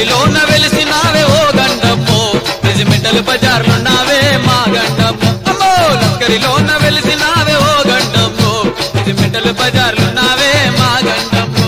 లస్కరిలోన వెలిసినావే ఓ గండమ్మో regimental బజార్లున్నావే మా గండమ్మో అమ్మో లస్కరిలోన వెలిసినావే ఓ గండమ్మో regimental బజార్లున్నావే మా గండమ్మో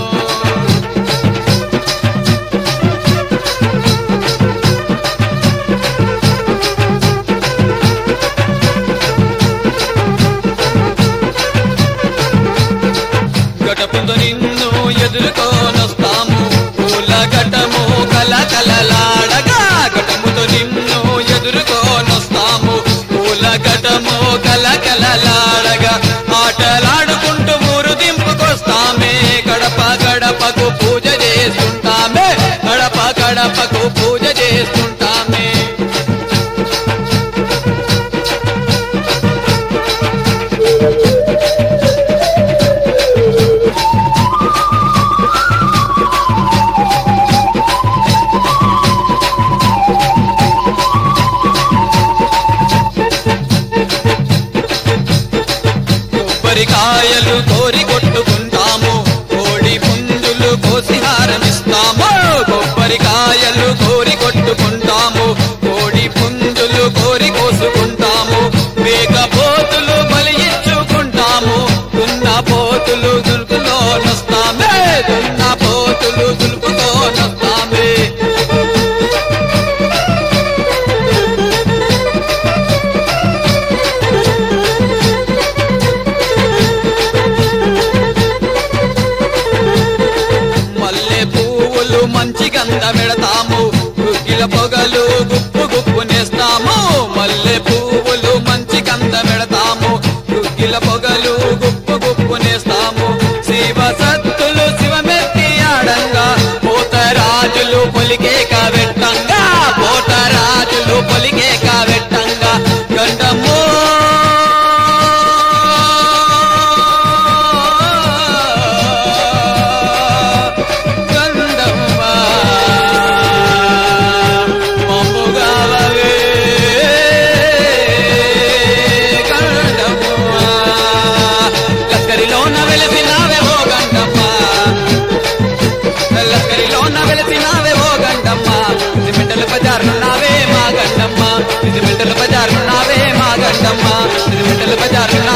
గడపతో నిన్ను ఎదుర్కోనొస్తాము పూల గటము కల కలలాడగా గటముతో నిన్ను ఎదుర్కోనొస్తాము పూల గటము కల కలలాడగా ఆటలాడుకుంటూ ఊరు దింపుకొస్తామే గడప గడపకు పూజ చేస్తుంటామే గడప గడపకు పూజ చేస్తుంటామే కొబ్బరికాయలు కోరి కొట్టుకుంటాము కోడి పుంజులు కోసి హారమిస్తాము కొబ్బరికాయలు కోరి కొట్టుకుంటాము కోడి పుంజులు కోరి కోసుకుంటాము మేకపోతులు బలి ఇచ్చుకుంటాము దున్న పోతులు దులుపులో నొస్తామే దున్న పోతులు దులుపులో నొస్తామే మల్లె పువ్వులు మంచి గంధ పెడతాము గుగ్గిల పొగలు గుప్పు గుప్పు నేస్తాము మల్లె పువ్వులు మంచి గంధ పెడతాము గుగ్గిల పొగలు గుప్పు గుప్పు నేస్తాము శివ సత్తులు శివమెత్తి ఆడంగా పోతరాజులు పొలికే కావెట్టంగా పోతరాజులు పొలికే కావెట్టంగా గండమో గండమ్మ మమ్ముగావవే గండమ్మ లక్కరిలోన వెలిసినావే ఓ గండమ్మ లక్కరిలోన వెలిసినావే ఓ గండమ్మ సిమెంటల బజార్లున్నావే మా గండమ్మ సిమెంటల బజార్లున్నావే మా గండమ్మ సిమెంటల బజార్లు